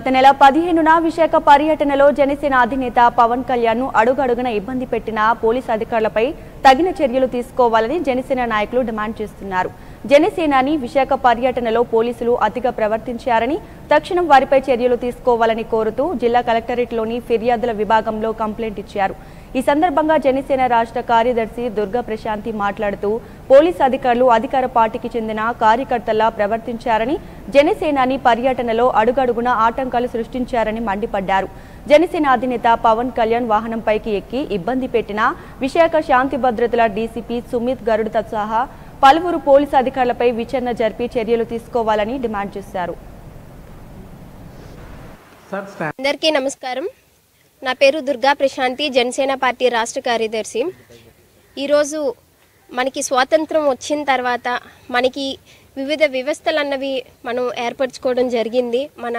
గత నెల పదిహేనున విశాఖ పర్యటనలో జనసేన అధినేత పవన్ కళ్యాణ్ ను అడుగడుగున ఇబ్బంది పెట్టిన పోలీసు అధికారులపై తగిన చర్యలు తీసుకోవాలని జనసేన నాయకులు డిమాండ్ చేస్తున్నారు జనసేనాని విశాఖ పర్యటనలో పోలీసులు అతిగా ప్రవర్తించారని తక్షణం వారిపై చర్యలు తీసుకోవాలని కోరుతూ జిల్లా కలెక్టరేట్లోని ఫిర్యాదుల విభాగంలో కంప్లైంట్ ఇచ్చారు ఈ సందర్భంగా జనసేన రాష్ట్ర కార్యదర్శి దుర్గా ప్రశాంతి మాట్లాడుతూ పోలీసు అధికారులు అధికార పార్టీకి చెందిన కార్యకర్తల్లా ప్రవర్తించారని జనసేనాని పర్యటనలో అడుగడుగున ఆటంకాలు సృష్టించారని మండిపడ్డారు జనసేన అధినేత పవన్ కళ్యాణ్ వాహనంపైకి ఎక్కి ఇబ్బంది పెట్టిన విశాఖ శాంతి భద్రతల డీసీపీ సుమిత్ గరుడ్తో సహా పలువురు పోలీసు అధికారులపై విచారణ జరిపి చర్యలు తీసుకోవాలని డిమాండ్ చేశారు సార్ స్టా అందరికీ నమస్కారం నా పేరు దుర్గా ప్రశాంతి జనసేన పార్టీ రాష్ట్ర కార్యదర్శి ఈరోజు మనకి స్వాతంత్రం వచ్చిన తర్వాత మనకి వివిధ వ్యవస్థలు అన్నవి మనం ఏర్పరచుకోవడం జరిగింది మన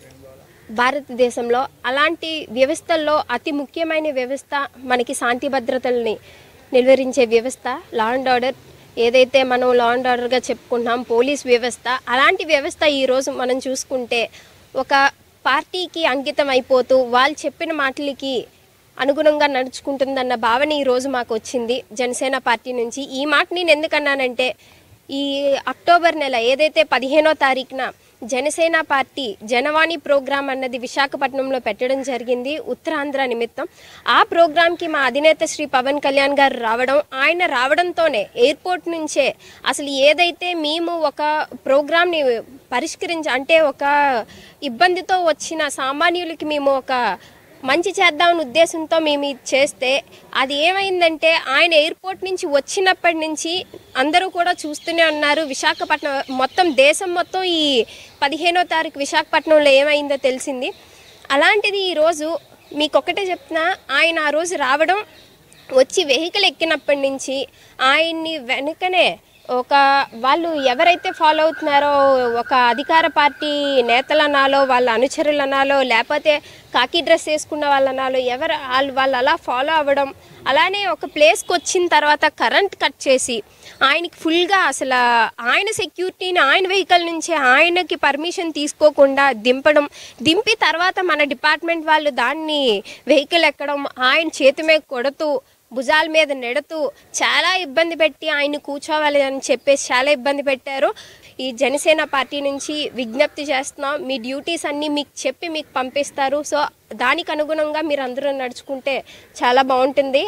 భారతదేశంలో అలాంటి వ్యవస్థల్లో అతి ముఖ్యమైన వ్యవస్థ మనకి శాంతి భద్రతల్ని నిర్వహించే వ్యవస్థ లా అండ్ ఆర్డర్ ఏదైతే మనం లా అండ్ ఆర్డర్గా చెప్పుకుంటున్నాం పోలీస్ వ్యవస్థ అలాంటి వ్యవస్థ ఈరోజు మనం చూసుకుంటే ఒక పార్టీకి అంకితం అయిపోతూ వాళ్ళు చెప్పిన మాటలకి అనుగుణంగా నడుచుకుంటుందన్న భావన ఈరోజు మాకు వచ్చింది జనసేన పార్టీ నుంచి ఈ మాట నేను ఎందుకన్నానంటే ఈ అక్టోబర్ నెల ఏదైతే పదిహేనో తారీఖున జనసేన పార్టీ జనవాణి ప్రోగ్రాం అన్నది విశాఖపట్నంలో పెట్టడం జరిగింది ఉత్తరాంధ్ర నిమిత్తం ఆ ప్రోగ్రాంకి మా అధినేత శ్రీ పవన్ కళ్యాణ్ గారు రావడం ఆయన రావడంతోనే ఎయిర్పోర్ట్ నుంచే అసలు ఏదైతే మేము ఒక ప్రోగ్రామ్ని పరిష్కరించ అంటే ఒక ఇబ్బందితో వచ్చిన సామాన్యులకి మేము ఒక మంచి చేద్దామని ఉద్దేశంతో మేము ఇది చేస్తే అది ఏమైందంటే ఆయన ఎయిర్పోర్ట్ నుంచి వచ్చినప్పటి నుంచి అందరూ కూడా చూస్తూనే ఉన్నారు విశాఖపట్నం మొత్తం దేశం మొత్తం ఈ పదిహేనో తారీఖు విశాఖపట్నంలో ఏమైందో తెలిసింది అలాంటిది ఈరోజు మీకు ఒకటే చెప్తున్నా ఆయన ఆ రోజు రావడం వచ్చి వెహికల్ ఎక్కినప్పటి నుంచి ఆయన్ని వెనుకనే ఒక వాళ్ళు ఎవరైతే ఫాలో అవుతున్నారో ఒక అధికార పార్టీ నేతలనాలో వాళ్ళ అనుచరులనాలో లేకపోతే కాకి డ్రెస్ వేసుకున్న వాళ్ళనాలో ఎవరు వాళ్ళు వాళ్ళు అలా ఫాలో అవ్వడం అలానే ఒక ప్లేస్కి వచ్చిన తర్వాత కరెంట్ కట్ చేసి ఆయనకి ఫుల్గా అసలు ఆయన సెక్యూరిటీని ఆయన వెహికల్ నుంచి ఆయనకి పర్మిషన్ తీసుకోకుండా దింపడం దింపి తర్వాత మన డిపార్ట్మెంట్ వాళ్ళు దాన్ని వెహికల్ ఎక్కడం ఆయన చేతి మీద కొడుతూ భుజాల మీద నెడుతూ చాలా ఇబ్బంది పెట్టి ఆయన కూర్చోవాలి అని చెప్పేసి చాలా ఇబ్బంది పెట్టారు ఈ జనసేన పార్టీ నుంచి విజ్ఞప్తి చేస్తున్నాం మీ డ్యూటీస్ అన్నీ మీకు చెప్పి మీకు పంపిస్తారు సో దానికి అనుగుణంగా మీరు అందరూ నడుచుకుంటే చాలా బాగుంటుంది